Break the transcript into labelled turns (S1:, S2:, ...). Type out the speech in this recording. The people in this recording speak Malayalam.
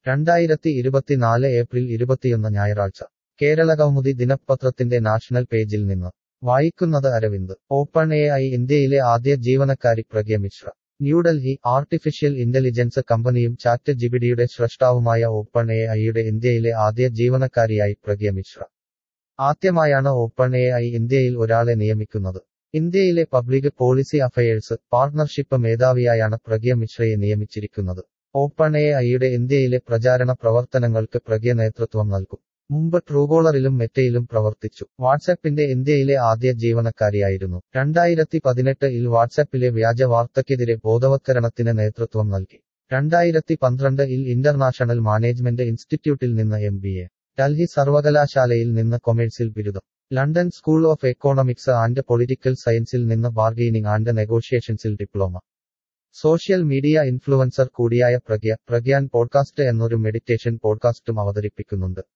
S1: രണ്ടായിരത്തി ഇരുപത്തിനാല് ഏപ്രിൽ ഇരുപത്തിയൊന്ന് ഞായറാഴ്ച കേരള കൗമുദി ദിനപത്രത്തിന്റെ നാഷണൽ പേജിൽ നിന്ന് വായിക്കുന്നത് അരവിന്ദ് ഓപ്പൺ എ ഐ ഇന്ത്യയിലെ ആദ്യ ജീവനക്കാരി പ്രഗ്യ മിശ്ര ന്യൂഡൽഹി ആർട്ടിഫിഷ്യൽ ഇന്റലിജൻസ് കമ്പനിയും ചാറ്റ് ജിബിഡിയുടെ സ്രഷ്ടാവുമായ ഓപ്പൺ എ ഐയുടെ ഇന്ത്യയിലെ ആദ്യ ജീവനക്കാരിയായി പ്രഗ്യ മിശ്ര ആദ്യമായാണ് ഓപ്പൺ എ ഐ ഇന്ത്യയിൽ ഒരാളെ നിയമിക്കുന്നത് ഇന്ത്യയിലെ പബ്ലിക് പോളിസി അഫയേഴ്സ് പാർട്ണർഷിപ്പ് മേധാവിയായാണ് പ്രഗ്യ മിശ്രയെ നിയമിച്ചിരിക്കുന്നത് ഓപ്പൺ എ ഐയുടെ ഇന്ത്യയിലെ പ്രചാരണ പ്രവർത്തനങ്ങൾക്ക് പ്രഗ്യ നേതൃത്വം നൽകും മുമ്പ് ട്രൂകോളറിലും മെറ്റയിലും പ്രവർത്തിച്ചു വാട്സാപ്പിന്റെ ഇന്ത്യയിലെ ആദ്യ ജീവനക്കാരിയായിരുന്നു രണ്ടായിരത്തി പതിനെട്ട് ഇൽ വാട്സാപ്പിലെ വ്യാജ വാർത്തയ്ക്കെതിരെ ബോധവത്കരണത്തിന് നേതൃത്വം നൽകി രണ്ടായിരത്തി പന്ത്രണ്ട് ഇൽ ഇന്റർനാഷണൽ മാനേജ്മെന്റ് ഇൻസ്റ്റിറ്റ്യൂട്ടിൽ നിന്ന് എം ബി എ ഡൽഹി സർവകലാശാലയിൽ നിന്ന് കൊമേഴ്സിൽ ബിരുദം London school of economics and political സയൻസിൽ നിന്ന് ബാർഗെയിനിംഗ് ആൻഡ് നെഗോഷിയേഷൻസിൽ ഡിപ്ലോമ സോഷ്യൽ മീഡിയ ഇൻഫ്ലുവൻസർ കൂടിയായ പ്രഗ്യ പ്രഗ്യാൻ പോഡ്കാസ്റ്റ് എന്നൊരു മെഡിറ്റേഷൻ പോഡ്കാസ്റ്റും അവതരിപ്പിക്കുന്നുണ്ട്